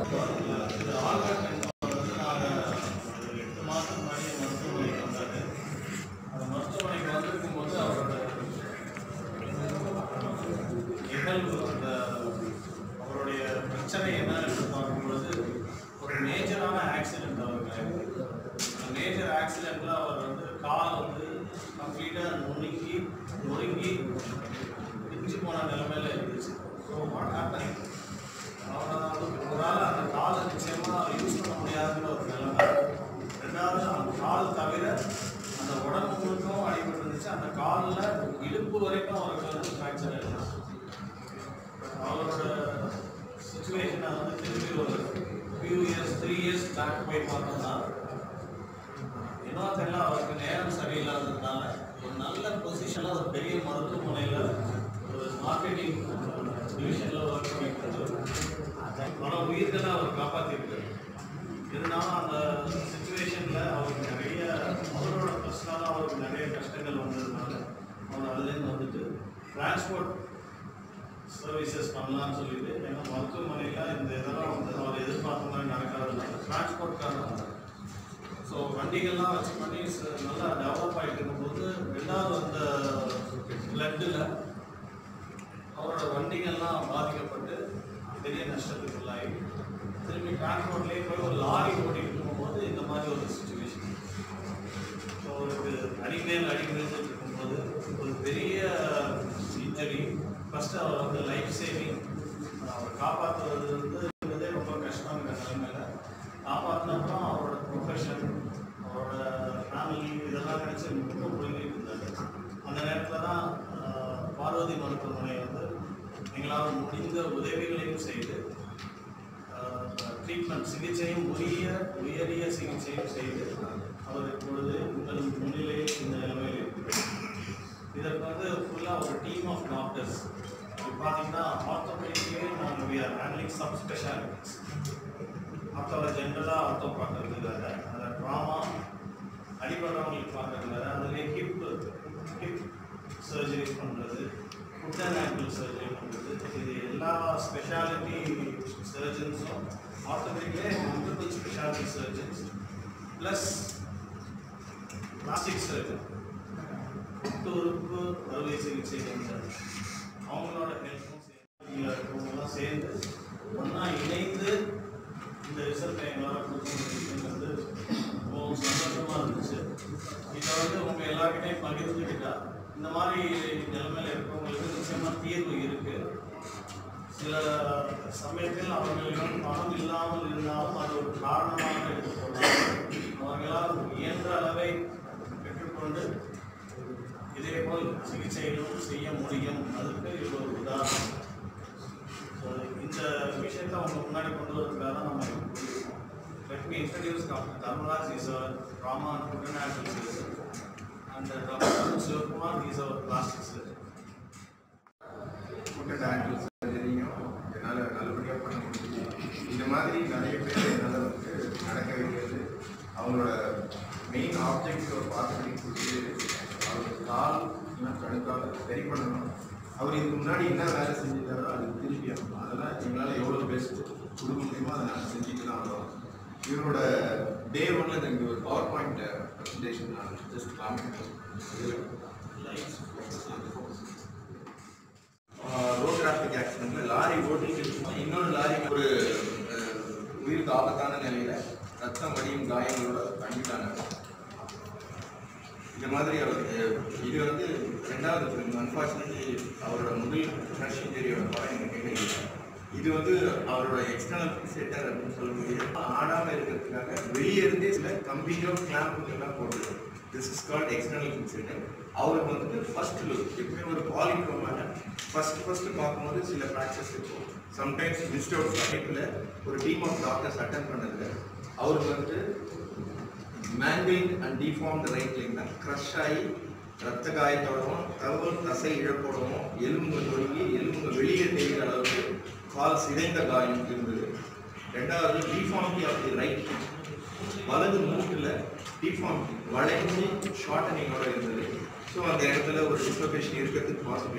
இது ஆல்பர்ட் என்பவர் வந்து நாங்கள் ஒரு எட்டு மாதம் முன்னாடி மருத்துவமனைக்கு வந்தார் அந்த மருத்துவமனைக்கு வந்திருக்கும் போது அவரோட நிகழ்வு அந்த அவருடைய பிரச்சனை என்ன என்று பார்க்கும்பொழுது ஒரு மேஜரான ஆக்சிடென்ட் அவருக்கு மேஜர் ஆக்சிடெண்ட்ல அவர் வந்து கால் வந்து கம்ப்ளீட்டாக நொறுங்கி நொறுங்கி பிரிஞ்சு போன நிலைமையில இருந்துச்சு ஸோ வாட் ஹேப்பன் அவரால் அந்த காலை நிச்சயமாக யூஸ் பண்ண முடியாதுன்ற ஒரு நிலைமை ரெண்டாவது அந்த கால் தவிர அந்த உடம்பு முழுக்கும் அடிபட்டு இருந்துச்சு அந்த காலில் இடுப்பு வரைக்கும் அவருக்கு வந்து ஃப்ராக்சர் இருந்துச்சு அவரோட சுச்சுவேஷனை வந்து திரும்பி ஒரு few years three years back போய் பார்த்தோம்னா இன்னும் தெரியல அவருக்கு நேரம் சரியில்லாததுனால ஒரு நல்ல பொசிஷனில் ஒரு பெரிய மருத்துவமனையில் ஒரு மார்க்கெட்டிங் டிவிஷனில் ஒர்க் பண்ணிட்டு பல உயிர்களை அவர் காப்பாற்றிருக்காரு இருந்தாலும் அந்த சுச்சுவேஷனில் அவருக்கு நிறைய அவரோட பர்சனலாக அவருக்கு நிறைய கஷ்டங்கள் வந்ததுனால அவர் அதுலேருந்து வந்துட்டு டிரான்ஸ்போர்ட் சர்வீசஸ் பண்ணலாம்னு சொல்லிட்டு ஏன்னா மருத்துவமனையில் இந்த இதெல்லாம் வந்து அவர் எதிர்பார்த்த மாதிரி நடக்காததுனால டிரான்ஸ்போர்ட்காக ஸோ வண்டிகள்லாம் வச்சு பண்ணி ச- நல்லா டெவலப் ஆகிட்டு இருக்கும்போது ரெண்டாவது அந்த பிளட்டில் அவரோட வண்டிகள்லாம் பாதிக்கப்பட்டு பெரிய நஷ்டத்துக்கு உள்ளாகி திரும்பி டிரான்ஸ்போர்ட்லேயே போய் ஒரு லாரி ஓட்டிட்டு இருக்கும்போது இந்த மாதிரி ஒரு சுச்சுவேஷன் ஸோ அவருக்கு அடிமேல் அடி விழுந்துட்டு இருக்கும்போது ஒரு பெரிய இன்ஜரி ஃபஸ்ட்டு அவர் வந்து லைஃப் சேவிங் அவர் காப்பாற்றுறது வந்து இருக்கிறதே ரொம்ப கஷ்டங்கிற நிலைமையில காப்பாற்றினப்புறம் அவரோட ப்ரொஃபஷன் அவரோட ஃபேமிலி இதெல்லாம் நினச்சி ரொம்ப புரிஞ்சுட்டு இருந்தாரு அந்த நேரத்தில் தான் ஆஹ், பார்வதி மருத்துவமனை வந்து எங்களால் முடிந்த உதவிகளையும் செய்து ட்ரீட்மெண்ட் சிகிச்சையும் உரிய உயரிய சிகிச்சையும் செய்து அவர் இப்பொழுது உங்கள் முன்னிலையில் இந்த நிலைமையில் இருக்கிறார் இதற்கு வந்து ஃபுல்லாக ஒரு டீம் ஆஃப் டாக்டர்ஸ் இப்போ பார்த்தீங்கன்னா ஆர்த்தோபெடிக்லேயே நாங்கள் we are handling sub specialities ஆர்த்தோவை ஜென்ரலாக ஆர்த்தோ பார்க்கறது வேறு அதில் ட்ராமா அடிபடுறவங்களுக்கு பார்க்கறது வேறு அதுலேயே ஹிப் ஹிப் சர்ஜரிஸ் பண்ணுறது ஃபுட் அண்ட் ஆங்கிள் சர்ஜரி பண்ணுறது இது எல்லா ஸ்பெஷாலிட்டி சர்ஜன்ஸும் ஆர்த்தோபெடிக்லேயே multiple speciality surgeons plus plastic surgeon புட்டு உறுப்பு அறுவை சிகிச்சை நிபுணர் அவங்களோட ஹெல்ப்பும் சேர்ந்து இருக்கவங்கெல்லாம் சேர்ந்து ஒன்றா இணைந்து இந்த ரிசல்ட்டை எங்களால் கொடுக்க முடியுங்கிறது ரொம்ப சந்தோஷமாக இருந்துச்சு இதை வந்து உங்கள் எல்லாருக்கிட்டையும் பகிர்ந்துக்கிட்டா இந்த மாதிரி நிலைமையில் இருக்கிறவங்களுக்கு நிச்சயமாக தீர்வு இருக்குது சில சமயத்தில் அவர்களிடம் பணம் இல்லாமல் இருந்தாலும் அது ஒரு காரணமாக எடுத்துக்கொள்ளலாம் அவர்களால் இயன்ற அளவை பெற்றுக்கொண்டு இதேபோல் சிகிச்சைகளும் செய்ய முடியும் அதுக்கு இது ஒரு உதாரணம் So, இந்த விஷயத்தை அவங்க முன்னாடி கொண்டு வரதுக்காக தான் நம்ம let me introduce doctor Dharmaraj is our trauma and foot and action surgeon and doctor Sivakumar is our plastic surgeon foot and ankle சர்ஜரியும் என்னால் நல்லபடியாக பண்ண முடியுது இந்த மாதிரி நிறைய பேர் என்னால் வந்து நடக்க வைக்கிறது அவங்களோட மெயின் ஆப்ஜெக்ட் ஒரு பாசிட்டிவ் கொடுத்து அவருக்கு கால் இல்லைன்னா கணுக்கால் சரி பண்ணணும் அவர் இதுக்கு முன்னாடி என்ன வேலை செஞ்சிருக்காரோ அது திருப்பி ஆகணும் அதெல்லாம் எங்களால் எவ்வளோ பெஸ்ட் கொடுக்க முடியுமோ அதை நாங்கள் செஞ்சுட்டு தான் வரோம் இவரோட டே ஒன்ல எனக்கு ஒரு பவர் பாயிண்ட் ப்ரெசன்டேஷன் நான் ஜஸ்ட் காமிக்கிறேன் ரோட் டிராஃபிக் ஆக்சிடென்ட்ல லாரி ஓட்டிட்டு இருக்கும்போது இன்னொரு லாரி ஒரு அஹ், உயிருக்கு ஆபத்தான நிலையில ரத்தம் வடியும் காயங்களோட பண்ணிட்டாங்க இந்த மாதிரி அவர் அஹ், இது வந்து ரெண்டாவது ஃபிலிம் அன்ஃபார்ச்சுனேட்லி அவரோட முதல் ஃப்ரெஷ் இன்ஜரியோட படம் எங்ககிட்ட இல்லை இது வந்து அவரோட எக்ஸ்டர்னல் ஃபிக்ஸேட்டர் அப்படின்னு சொல்லக்கூடிய ஆடாமல் இருக்கிறதுக்காக வெளியே இருந்தே சில கம்பியோ கிளாம்புங்கெல்லாம் போடுறது this is called external fixator அவருக்கு வந்துட்டு ஃபர்ஸ்ட் லுக் எப்பயும் ஒரு பாலிக்ரோமான ஃபர்ஸ்ட் ஃபர்ஸ்ட் பார்க்கும்போது சில ஃப்ராக்சர்ஸ் இருக்கும் சம்டைம்ஸ் மிஸ்ட் அவுட் பண்ணிட்டுல ஒரு டீம் ஆஃப் டாக்டர்ஸ் அட்டன் பண்ணதுல அவருக்கு வந்துட்டு mangling and deformed right line தான் க்ரஷ் ஆகி ரத்த காயத்தோடவும் தகவல் தசை இழப்போடவும் எலும்புங்க நொறுங்கி எலும்புங்க வெளியே தெரிகிற அளவுக்கு கால் சிதைந்த காயம் இருந்தது ரெண்டாவது டிஃபார்மிட்டி ஆஃப் தி ரைட் வலது மூட்டில் டிஃபார்மிட்டி வளைஞ்சு ஷார்டனிங்கோட இருந்தது ஸோ அந்த இடத்துல ஒரு டிஸ்லொகேஷன் இருக்கிறதுக்கு பாசிபிலிட்டி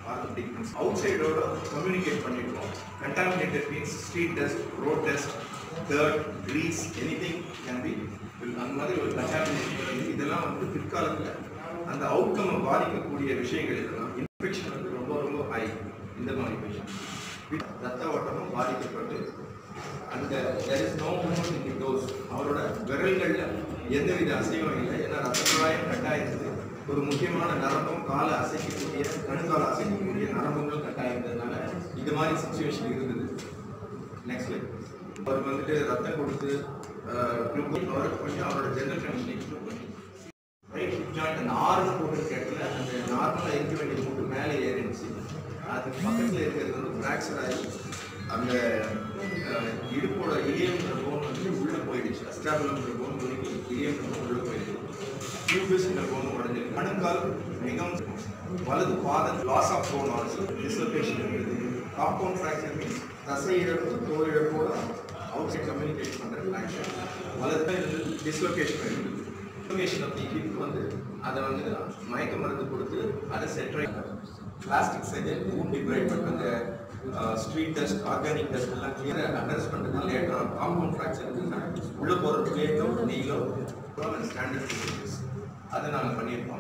ஆர்த்தோபெடிக் அவுட் சைடோட கம்யூனிகேட் பண்ணிடுவோம் contaminated means street dust road dust dirt grease anything can be அந்த மாதிரி ஒரு கண்டாமினேஷன் இதெல்லாம் வந்து பிற்காலத்தில் அந்த அவுட்கம் பாதிக்கக்கூடிய விஷயங்கள் இதெல்லாம் இன்ஃபெக்ஷன் வந்து ரொம்ப ரொம்ப ஹை இந்த மாதிரி பேஷண்ட் ரத்த ஓட்டமும் பாதிக்கப்பட்டு அந்த there is no movement in the toes அவரோட விரல்கள்ல எந்தவித அசைவும் இல்லை ஏன்னா ரத்த குழாயம் கட்டாயிருந்தது ஒரு முக்கியமான நரம்பும் காலை அசைக்கக்கூடிய கணுக்கால அசைக்கக்கூடிய நரம்புகள் கட்டாயிருந்ததுனால இது மாதிரி சுச்சுவேஷன் இருந்தது நெக்ஸ்ட் லைக் அவருக்கு வந்துட்டு ரத்தம் கொடுத்து குளுக்கோஸ் அவருக்கு கொஞ்சம் அவரோட ஜெனரல் கண்டிஷன் இம்ப்ரூவ் பண்ணி ரைட் ஹிப் ஜாயிண்ட் அந்த ஆறுன்னு போட்டிருக்க இடத்துல அந்த நார்மலாக இருக்க வேண்டிய மூட்டு மேலே ஏறிடுச்சு அது பக்கத்தில் இருக்கிறது வந்து ஃப்ராக்சர் ஆகி அந்த அஹ், இடுப்போட இலியம்ன்ற போன் வந்து உள்ளே போயிடுச்சு அஸ்டாபுலம்ன்ற போன் உருகி இலியம்ன்ற போன் உள்ளே போயிடுச்சு டியூபிஸ்ன்ற போன் உடஞ்சிருக்கு கணுக்கால் மிகவும் வலது பாதம் loss of bone also dislocation இருக்குது காம்பவுண்ட் ஃப்ராக்சர் மீன்ஸ் தசை இழப்பு தோல் இழப்போட அவுட் சைட் கம்யூனிகேட் பண்ணுற ஃப்ராக்சர் வலது டிஸ்லொகேஷன் இருக்குது டிஸ்லொகேஷன் ஆஃப் தி ஹிப் வந்து அதை வந்து மயக்க மருந்து கொடுத்து அதை செட்ரை பிளாஸ்டிக் சர்ஜரி ஊட்டி பிரைட்மெண்ட் அந்த ஸ்ட்ரீட் டஸ்ட் ஆர்கானிக் டஸ்ட் எல்லாம் கிளியராக அட்ரஸ் பண்ணுறது லேட்டர் காம்பவுண்ட் ஃப்ராக்சர் உள்ள போகிற பிளேட்டோ நீலோ ஸ்டாண்டர்ட் ப்ரொசீஜர்ஸ் அதை நாங்கள் பண்ணியிருப்போம்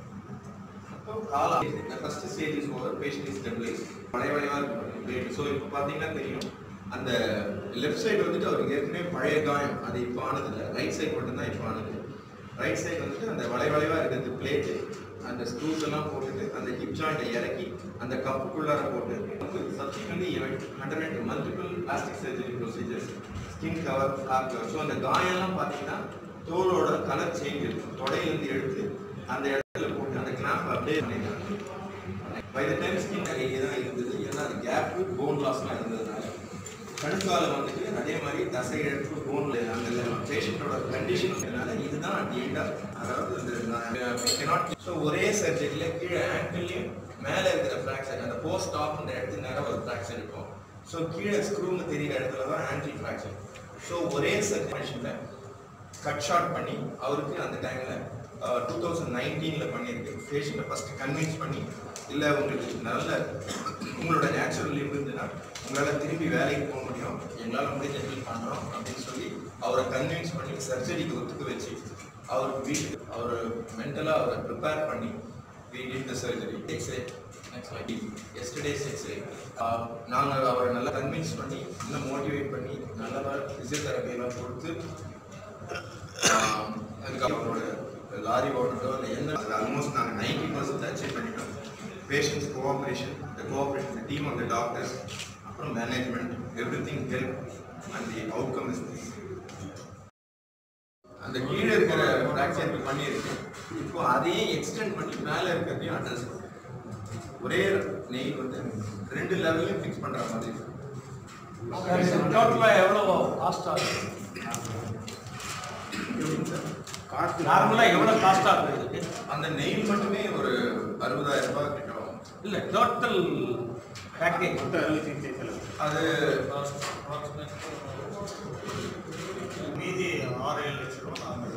அப்போ கால first stage is over patient is stabilise வளைய வளைவாக இருக்கும் பிளேட் ஸோ இப்போ பார்த்தீங்கன்னா தெரியும் அந்த லெஃப்ட் சைடு வந்துட்டு அவருக்கு ஏற்கனவே பழைய காயம் அது இப்போ ஆனதில்லை ரைட் சைடு மட்டும்தான் இப்போ ஆனது ரைட் சைடு வந்துட்டு அந்த வளை வளைவாக இருக்கிறது பிளேட்டு அந்த ஸ்க்ரூஸ் எல்லாம் போட்டுட்டு அந்த ஹிப் ஜாயிண்ட்டை இறக்கி அந்த கப்புக்குள்ளார போட்டு subsequently underwent multiple plastic surgery procedures skin cover flap cover so அந்த காயம்லாம் பார்த்தீங்கன்னா தோலோட கலர் சேஞ்ச் இருக்கும் தொடையிலேருந்து எடுத்து அந்த இடத்துல போட்டு அந்த கிளாம்ப் அப்படியே பண்ணிடுறாங்க பை த டைம் ஸ்கின் அங்கே தான் இருந்தது ஏன்னா அந்த கேப்பு போன் லாஸ்லாம் இருந்ததுனால கணுக்கால வந்துட்டு அதே மாதிரி தசை இழப்பு போன்ல அந்த பேஷண்ட்டோட கண்டிஷன் இதுதான் அட் எண்ட் அதாவது இந்த ஸோ ஒரே சர்ஜரியில் கீழே ஆங்கிள்லையும் மேலே இருக்கிற ஃப்ராக்சர் அந்த போஸ்ட் ஆஃப்ன்ற இடத்துல நேரம் ஒரு ஃப்ராக்சர் இருக்கும் ஸோ கீழே ஸ்க்ரூன்னு தெரியிற இடத்துல தான் ஆன்டி ஃப்ராக்சர் ஸோ ஒரே சர்ஜரியில் கட் ஷார்ட் பண்ணி அவருக்கு அந்த டைமில் டூ தௌசண்ட் நைன்டீனில் பண்ணியிருக்கு பேஷண்ட்டை ஃபஸ்ட்டு கன்வின்ஸ் பண்ணி இல்லை உங்களுக்கு நல்ல உங்களோட நேச்சுரல் லீவ் இருந்துன்னா உங்களால் திரும்பி வேலைக்கு போக முடியும் எங்களால் முடிஞ்ச ஹெல்ப் பண்ணுறோம் அப்படின்னு சொல்லி அவரை கன்வின்ஸ் பண்ணி சர்ஜரிக்கு ஒத்துக்க வச்சு அவருக்கு வீட்டுக்கு அவர் மென்டலாக அவரை ப்ரிப்பேர் பண்ணி we did the surgery x ray yesterday's x ray நாங்கள் அவரை நல்லா கன்வின்ஸ் பண்ணி இன்னும் மோட்டிவேட் பண்ணி நல்லதாக ஃபிசியோதெரப்பி எல்லாம் கொடுத்து ஆஹ் அதுக்கப்புறம் அவரோட லாரி ஓட்டுறதோ இல்லை எந்த அது ஆல்மோஸ்ட் நாங்கள் நைன்டி பர்சன்ட் அச்சீவ் பண்ணிட்டோம் patients cooperation the cooperation team of the doctors அப்புறம் management everything help and the outcome is அந்த கீழே இருக்கிற ஃப்ராக்சர் பண்ணியிருக்கு இப்போ அதையும் எக்ஸ்டெண்ட் பண்ணி மேலே இருக்கிறதையும் அட்ரஸ் ஒரே நெயில் வந்து ரெண்டு லெவல்லையும் ஃபிக்ஸ் பண்ணுற மாதிரி இருக்கு டோட்டலாக எவ்வளோ காஸ்ட் ஆகுது நார்மலாக எவ்வளோ காஸ்ட் ஆகுது இதுக்கு அந்த நெயில் மட்டுமே ஒரு அறுபதாயிரம் ரூபாய் கிட்ட ஆகும் இல்லை டோட்டல் பேக்கேஜ் அது மீதி ஆறு ஏழு லட்சம் ரூபா நாங்கள்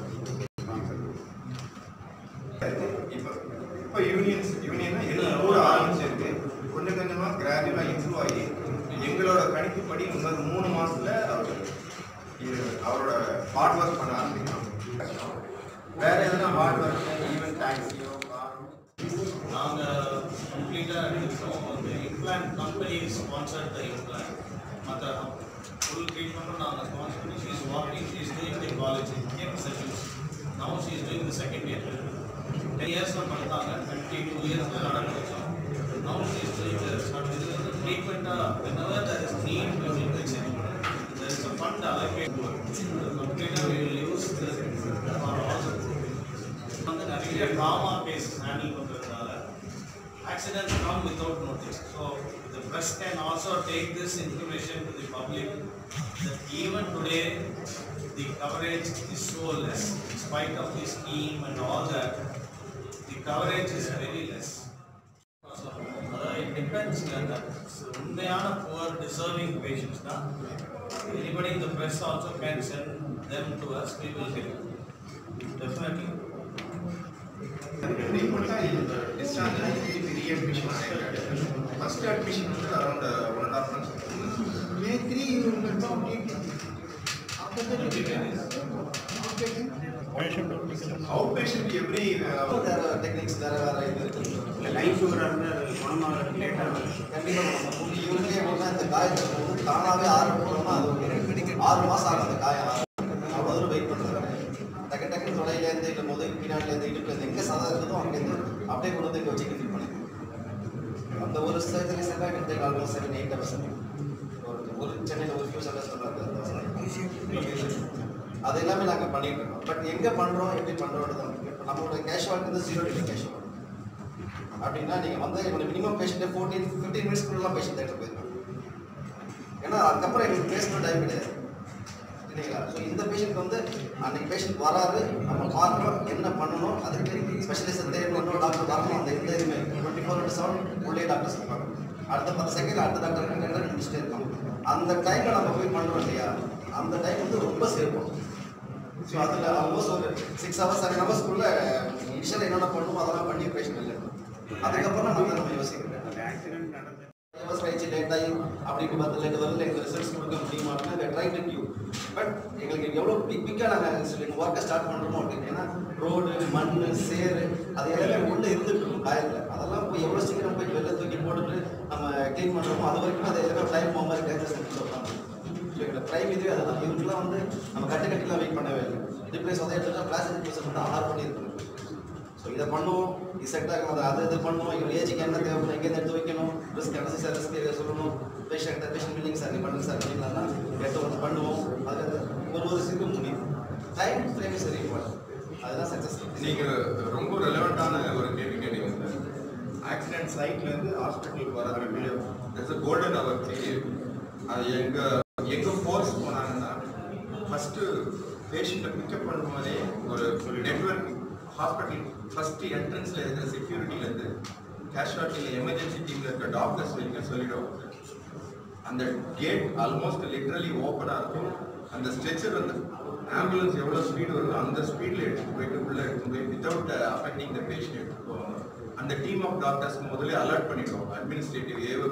இப்போ இப்போ யூனியன்ஸ் யூனியன்னா எல்லாம் கூட ஆரம்பிச்சிருக்கு கொஞ்சம் கொஞ்சமாக கிராஜுவலாக இம்ப்ரூவ் ஆகி எங்களோட கணிப்புப்படி இன்னொரு மூணு மாசத்துல அவர் இது அவரோட ஹார்ட் ஒர்க் பண்ண ஆரம்பிக்கலாம் வேற எதுனா ஹார்ட் ஒர்க் ஈவன் டாக்ஸியோ நாங்கள் கம்ப்ளீட்டாக எடுத்துக்கிறோம் வந்து implant company sponsored the implant மற்ற ஃபுல் ட்ரீட்மெண்ட்டும் நாங்கள் ஸ்பான்சர் பண்ணி she's walking she's doing the college in service now she's doing the second year ten இயர்ஸில் படுத்தாங்க டுவெண்ட்டி டூ இயர்ஸில் நடக்க வச்சோம் நவு ஷீஸ் டூயிங் இது வந்து ட்ரீட்மெண்ட்டாக whenever there is need to injection there is a fund allocated to it கம்ப்ளீட்டாக we will use this for all வந்து நிறைய ட்ராமா கேஸ் ஹேண்டில் பண்ணுறதுனால accidents come without notice. So the press can also take this information to the public that even today the coverage is so less. In spite of the scheme and all that, the coverage is very less. அதாவது it depends அந்த உண்மையான poor deserving patients தான் anybody in the press also can send them to us, we will help. Definitely. ஃப்ரீக்வெண்ட்டாக discharge ஆகி திருப்பி readmission first admission வந்து around one and half months May 3 you will come treatment. After that, you can. Okay. Outpatient every techniques வேற வேற இது இருக்கு இல்லை life சுகராக இருந்தால் அது குணமாக லேட்டாக கண்டிப்பா நம்ம இவருக்கே எப்படின்னா இந்த காயத்தை வந்து தானாவே ஆரம்பிக்கணும்னா அது ஒரு ஆறு மாசம் ஆகும் அந்த காயம் அவ்வளோ தூரம் வெயிட் பண்ணுறது டக்கு டக்குன்னு தொடையிலேருந்து இல்லை முதல் பின்னாடிலேருந்து இடுப்புலேருந்து எங்கே சதம் இருக்குதோ அங்கேருந்து அப்படியே கொண்டு வந்து இங்கே வச்சு ஃபில் பண்ணி அந்த ஒரு சர்ஜரி சென்ட் can take almost seven eight hours ஒரு ஒரு சென்னையில் ஒரு ஃபியூ சென்டர்ஸ் சொல்கிறாங்க அது எல்லாமே நாங்கள் பண்ணிட்டு இருக்கோம் பட் எங்கே பண்ணுறோம் எப்படி பண்ணுறோம் தான் இப்போ நம்மளோட கேஷுவாலிட்டி வந்து ஜீரோ டிகிரி கேஷுவாலிட்டி அப்படின்னா நீங்கள் வந்து எங்களோட மினிமம் பேஷண்ட்டே ஃபோர்டீன் ஃபிஃப்டீன் மினிட்ஸ்க்குள்ளலாம் பேஷண்ட் தேட்டர் போயிருக்காங்க ஏன்னா அதுக்கப்புறம் எங்களுக்கு பேசணும் டைம் கிடையாது இல்லைங்களா ஸோ இந்த பேஷண்ட் வந்து அன்னைக்கு பேஷண்ட் வராரு நம்ம பார்க்குறோம் என்ன பண்ணணும் அதுக்கு ஸ்பெஷலிஸ்ட் தேவை இன்னொரு டாக்டர் வரணும் அந்த எந்த இதுவுமே டுவெண்ட்டி ஃபோர் இன்ட்டு செவன் உள்ளே டாக்டர்ஸ் இருப்பாங்க அடுத்த பத்து செகண்ட் அடுத்த டாக்டர் ரெண்டு முடிச்சுட்டே இருக்கோம் அந்த டைமில் நம்ம போய் பண்ணுறோம் இல்லையா அந்த டைம் வந்து ரொம்ப சேரும் ஸோ அதில் ஆல்மோஸ்ட் ஒரு சிக்ஸ் ஹவர்ஸ் செவன் ஹவர்ஸ்க்குள்ள இனிஷியல் என்னென்ன பண்ணுமோ அதெல்லாம் பண்ணி பேஷண்ட் இல்லை அதுக்கப்புறம் நம்ம நம்ம யோசிக்கிறேன் ஆக்சிடென்ட் நடந்து ஹவர்ஸ் கழிச்சு லேட் ஆகி அப்படி பத்து லேட் வரல எங்களுக்கு ரிசல்ட்ஸ் கொடுக்க முடியுமான்னு வே ட்ரை டு கியூ பட் எங்களுக்கு எவ்வளோ பிக் பிக்காக நாங்கள் சொல்லி ஒர்க்கை ஸ்டார்ட் பண்ணுறோமோ அப்படின்னு ஏன்னா ரோடு மண் சேரு அது எல்லாமே உள்ளே இருந்துட்டு இருக்கும் காயத்தில் அதெல்லாம் போய் எவ்வளோ சீக்கிரம் போய் வெளில தூக்கி போட்டுட்டு நம்ம க்ளீன் பண்ணுறோமோ அது வரைக்கும் அது எல்லாமே டைம் போக மாதிரி கைத்தில் சொல்லுவாங்க எங்களோட ப்ரைம் இதுவே அதுதான் இவங்களுக்குலாம் வந்து நம்ம கட்டு கட்டிலாம் வெயிட் பண்ணவே இல்லை ரிப்ளேஸ் வந்து எடுத்துட்டா பிளாஸ்டிக் ரிப்ளேஸ் மட்டும் ஆர்டர் பண்ணியிருக்கணும் ஸோ இதை பண்ணுவோம் இது செட் ஆகும் அதை அது இது பண்ணுவோம் இவர் ஏஜுக்கு என்ன தேவைப்படும் எங்கேருந்து எடுத்து வைக்கணும் ரிஸ்க் என்ன சார் ரிஸ்க் சொல்லணும் பேஷண்ட் பேஷண்ட் பில்லிங் சார் நீ பண்ணுங்க சார் பண்ணிக்கலாம்னா எடுத்து வந்து பண்ணுவோம் அது ஒரு ஒரு சிக்கு முடியும் டைம் ஃப்ரேம் சரி அதுதான் சக்ஸஸ் நீங்க ரொம்ப ரெலவெண்ட்டான ஒரு கேள்வி கேட்டீங்க சார் ஆக்சிடென்ட் சைட்லேருந்து ஹாஸ்பிட்டலுக்கு வர்றதுக்கு it's a golden hour period அது எங்க எங்க ஃபோர்ஸ் போனாங்கன்னா ஃபர்ஸ்ட் பேஷண்ட்டை பிக்கப் பண்ணும்போதே ஒரு நெட்வொர்க் ஹாஸ்பிட்டல் ஃபர்ஸ்ட் என்ட்ரன்ஸ்ல இருக்கிற செக்யூரிட்டிலேருந்து கேஷுவாலிட்டியில் எமர்ஜென்சி டீமில் இருக்க டாக்டர்ஸ் வரைக்கும் சொல்லிடுவாங்க அந்த கேட் ஆல்மோஸ்ட் லிட்ரலி ஓப்பனாக இருக்கும் அந்த ஸ்ட்ரெச்சர் வந்து ஆம்புலன்ஸ் எவ்வளோ ஸ்பீடு வருதோ அந்த ஸ்பீடில் எடுத்துகிட்டு போயிட்டு உள்ளே எடுத்துட்டு போய் வித்தவுட் அஃபெக்டிங் த பேஷண்ட் எடுத்துட்டு போவாங்க அந்த டீம் ஆஃப் டாக்டர்ஸ் முதல்ல அலர்ட் பண்ணிடுவோம் அட்மினிஸ்ட்ரேட்டிவ் ஏவோ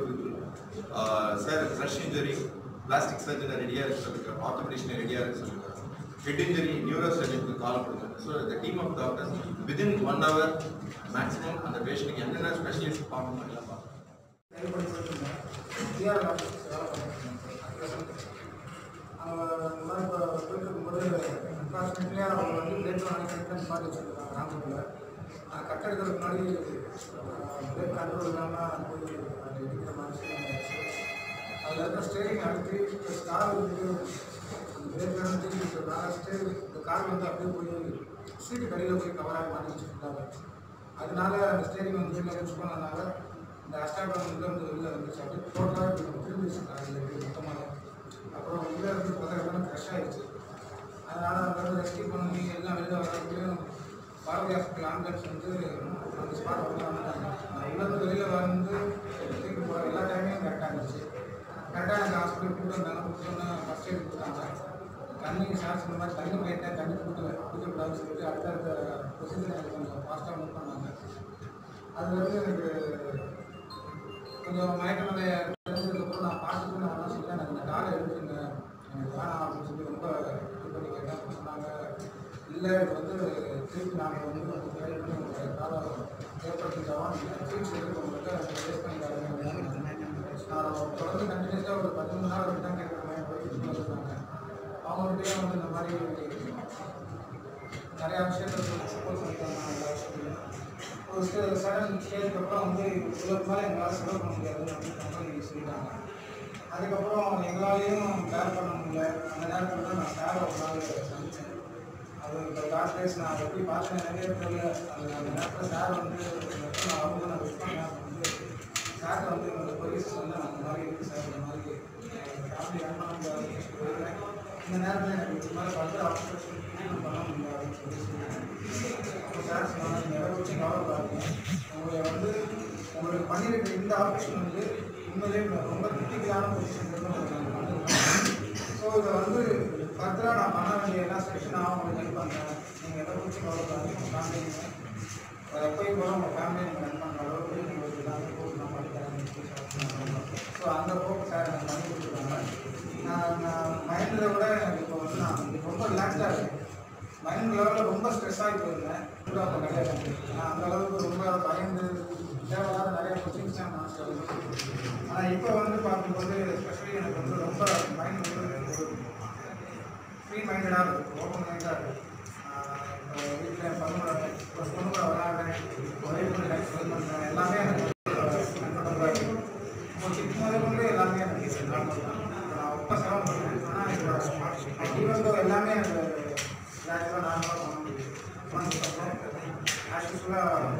சார் ஃப்ரெஷ் இன்ஜுரி பிளாஸ்டிக் சர்ஜனை ரெடியாக இருக்கு சொல்லுங்க ஆர்த்தோபெடிஷனை ரெடியாக இருக்கு சொல்லுங்க ஹெட் இன்ஜுரி நியூரோ சர்ஜனுக்கு கால் கொடுங்க ஸோ இந்த team of doctors within one hour maximum அந்த பேஷண்ட்டுக்கு என்னென்ன ஸ்பெஷலிஸ்ட் பார்க்கணும் எல்லாம் பார்க்கணும் டிஆர் டாக்டர் வேலை பண்ணிட்டு அவங்க இந்த மாதிரி இப்போ போயிட்டு இருக்கும்போது அப்ராக்சிமேட்லி அவங்க வந்து பிளேட் கனெக்ட் பார்த்து வச்சுருக்காங்க ராமூரில் நான் கட் எடுக்கிறதுக்கு முன்னாடி பிளேட் கண்ட்ரோல் இல்லாமல் போய் அது எடுக்கிற மாதிரி சூழ்நிலை ஆச்சு. அதில் இருக்கிற ஸ்டேரிங் அழுத்தி ப்ளஸ் கார் வந்து அந்த பிரேக் வேணும் தூக்கிட்டு ஸ்டேரிங் இந்த கார் வந்து அப்படியே போய் சீட்டு கடியில் போய் கவராக மாட்டி வச்சுருக்காங்க அதனால அந்த ஸ்டேரிங் வந்து வெளில யூஸ் பண்ணதுனால இந்த அஸ்டாபிள் வந்து வந்து வெளில வந்துச்சு அப்படியே டோட்டலாக திரும்பிச்சு அதில் மொத்தமாக அப்புறம் உள்ளே இருந்து பார்த்தா ஃப்ரெஷ் ஆயிடுச்சு அதனால் அங்கே வந்து ரெஸ்கியூ பண்ணி எல்லாம் வெளில வரதுக்குள்ளேயும் பாரதி ஹாஸ்பிட்டல் ஆம்புலன்ஸ் வந்து அந்த ஸ்பாட் வந்து வந்துட்டாங்க நான் உள்ளேருந்து வெளியில் வந்து தூக்கி போகிற எல்லா டைமையும் கரெக்டாக இருந்துச்சு கரெக்டாக எனக்கு ஹாஸ்பிட்டல் கூப்பிட்டு வந்தாங்க கூப்பிட்டு வந்து ஃபஸ்ட் எய்ட் கொடுத்தாங்க தண்ணி சார்ஜ் இந்த மாதிரி தண்ணி போயிட்டேன் தண்ணி கொடுக்கல குடிக்கக்கூடாதுன்னு சொல்லிட்டு அடுத்தடுத்த ப்ரொசீஜர் எனக்கு கொஞ்சம் ஃபாஸ்ட்டாக மூவ் பண்ணாங்க அது வந்து எனக்கு கொஞ்சம் மயக்க நிலை தெரிஞ்சதுக்கப்புறம் நான் பார்த்துட்டு நான் என்ன சொல்லிட்டேன் எனக்கு இந்த காலை எடுத்துருங்க எனக்கு வேணாம் அப்படின்னு சொல்லி ரொம்ப இது பண்ணி கேட்டேன் அப்ப சொன்னாங்க இல்லை இது வந்து திருப்பி நாங்கள் வந்து உங்களுக்கு கையில் பண்ணி உங்களுக்கு காலை ஏற்படுத்திட்டோம் ட்ரீட்ஸ் எடுத்து உங்களுக்கு வேஸ்ட் பண்ணி தரேன் நான் தொடர்ந்து கண்டினியூஸாக ஒரு பதிமூணு நாள் அப்படி தான் கேட்குற மாதிரி போய் சொல்லியிருக்காங்க அவங்கள்ட்டையும் வந்து இந்த மாதிரி நிறையா விஷயங்கள் சப்போர்ட் பண்ணிட்டாங்க எல்லா விஷயத்தையும் ஒரு ஸ்டே சடன் ஸ்டேஜ்க்கு அப்புறம் வந்து இவ்வளோ மேலே எங்களால் செலவு பண்ண முடியாதுன்னு அப்படின்ற மாதிரி சொல்லிட்டாங்க அதுக்கப்புறம் எங்களாலையும் பேர் பண்ண முடியல அந்த நேரத்தில் தான் நான் சாரை ஒரு நாள் சந்தித்தேன் அது இப்போ லாஸ்ட் டேஸ் நான் எப்படி பார்த்தேன் நிறைய தெரியல அந்த அந்த நேரத்தில் சார் வந்து நான் அவங்க நான் விஷ் பண்ணேன் அப்ப வந்து சார் வந்து என்னோட போலீஸ் வந்து அந்த மாதிரி இருக்குது சார் இந்த மாதிரி ஃபேமிலி ரன் பண்ண முடியாது இந்த நேரத்தில் எனக்கு இது மாதிரி ஃபர்தர் ஆப்ரேஷன் ட்ரீட்மெண்ட் பண்ண முடியாதுன்னு சொல்லி சொன்னேன் அப்போ சார் சொன்னாங்க நீங்கள் எதை வச்சு கவலைப்படாதீங்க உங்களை வந்து உங்களுக்கு பண்ணியிருக்க இந்த ஆப்ரேஷன் வந்து உண்மையிலே ரொம்ப கிரிட்டிக்கலான பொசிஷன் ஸோ இதை வந்து ஃபர்தராக நான் பண்ண வேண்டிய எல்லா செக்ஷன் நான் உங்களுக்கு ஹெல்ப் பண்ணுறேன் நீங்கள் எதை குறித்து கவலைப்படாதீங்க ஃபேமிலிங்க எப்பயும் போல உங்கள் ஃபேமிலியை நீங்கள் ரன் பண்ணுற அளவுக்கு உங்களுக்கு தான் ஸோ அந்த போக்கு சார் எனக்கு பண்ணி கொடுத்துருக்காங்க நான் நான் மைண்டில் விட எனக்கு இப்போ வந்து நான் ரொம்ப ரிலாக்ஸ்டாக இருக்கேன் மைண்ட் லெவலில் ரொம்ப ஸ்ட்ரெஸ் ஆகிட்டு இருந்தேன் கூட அப்போ கிடையாது நான் அந்த அளவுக்கு ரொம்ப பயந்து தேவையில்லாத நிறைய கொஸ்டின்ஸ் தான் நான் சொல்லுவேன் ஆனால் இப்போ வந்து பார்க்கும்போது ஸ்பெஷலி எனக்கு வந்து ரொம்ப மைண்ட் வந்து ஃப்ரீ மைண்டடாக இருக்குது ஓப்பன் மைண்டாக இருக்குது வீட்டில் பொண்ணு ஒரு பொண்ணு கூட விளாடுறேன் ஒரே கூட டைம் ஸ்பெண்ட் பண்ணுறேன் எல்லாமே எனக்கு கம்ஃபர்டபுளாக இருக்குது இப்போ சிக்ஸ் முதல் கொண்டு எல்லாமே எனக்கு நார்மல் தான் நான் ரொம்ப செலவு பண்ணுறேன் ஆனால் இப்போ ஈவன் தோ எல்லாமே எனக்கு நேச்சுரலாக நார்மலாக பண்ண முடியும் பண்ணதுக்கப்புறம் ஆஸ் யூஸ்வலாக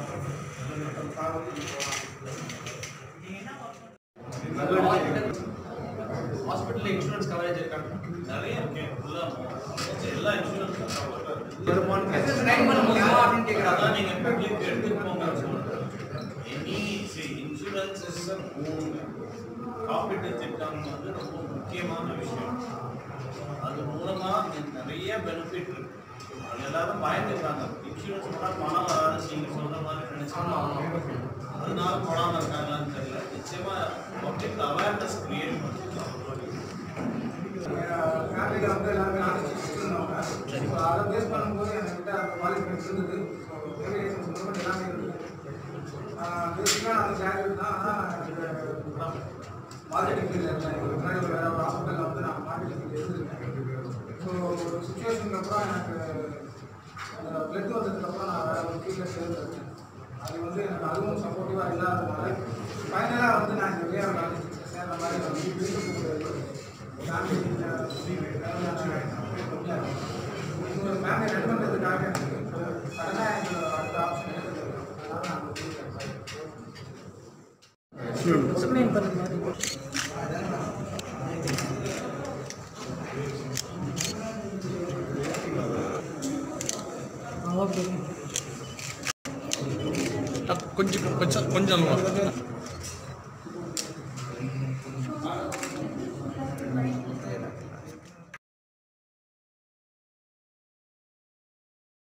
ஹாஸ்பிட்டல் இன்சூரன்ஸ் கவரேஜ் இருக்காங்க நிறைய இருக்கு ஃபுல்லா எல்லா இன்சூரன்ஸ் அதான் நீங்க பப்ளிக் எடுத்துட்டு போங்க எனி சி இன்சூரன்ஸ் இஸ் காப்பீட்டு திட்டம் வந்து ரொம்ப முக்கியமான விஷயம் அது மூலமா உங்களுக்கு நிறைய பெனிஃபிட் இருக்கு அது எல்லாரும் பயந்துருக்காங்க இன்சூரன்ஸ் போனால் பணம் வராது நீங்க சொல்ற மாதிரி நினைச்சாங்க அதனால போடாம இருக்காங்களான்னு தெரியல நிச்சயமா பப்ளிக் அவேர்னஸ் கிரியேட் பண்ணுறோம் ஃபேமிலியில் வந்து எல்லாருமே நாலேஜ் வச்சுருந்தவங்க ஸோ அதை பேஸ் பண்ணும்போது என்கிட்ட அந்த குவாலிஃபிகேஷன் இருந்தது ஸோ வேரியேஷன்ஸ் மூமெண்ட் எல்லாமே இருந்தது பேசிக்காக நான் கிராஜுவேட் தான் ஆனால் மார்க்கெட்டிங் ஃபீல்டில் இருந்தேன் இதுக்கு முன்னாடி ஒரு வேற ஒரு ஹாஸ்பிட்டலில் வந்து நான் மார்க்கெட்டிங் ஃபீல்டில் இருந்திருக்கேன் ஸோ ஒரு சுச்சுவேஷனுக்கு அப்புறம் எனக்கு அந்த பிளட் வந்ததுக்கப்புறம் நான் வேற ஒரு ஃபீல்டில் சேர்ந்துருக்கேன் அது வந்து எனக்கு அதுவும் சப்போர்ட்டிவாக இல்லாததுனால ஃபைனலாக வந்து நான் இந்த வேறு காலேஜ் சேர்ந்த மாதிரி வந்து விருப்பப்படுறது ஃபேமிலி இன்னொரு ஃபேமிலி ரன் பண்ணுறதுக்காக எனக்கு சடனாக எனக்கு அடுத்த ஆப்ஷன் எடுத்தது அதனால நான் அந்த ஃபீல்டில் எக்ஸ்பிளைன் பண்ணுற மாதிரி ஓகே கொஞ்சம் கொஞ்சம் கொஞ்சம்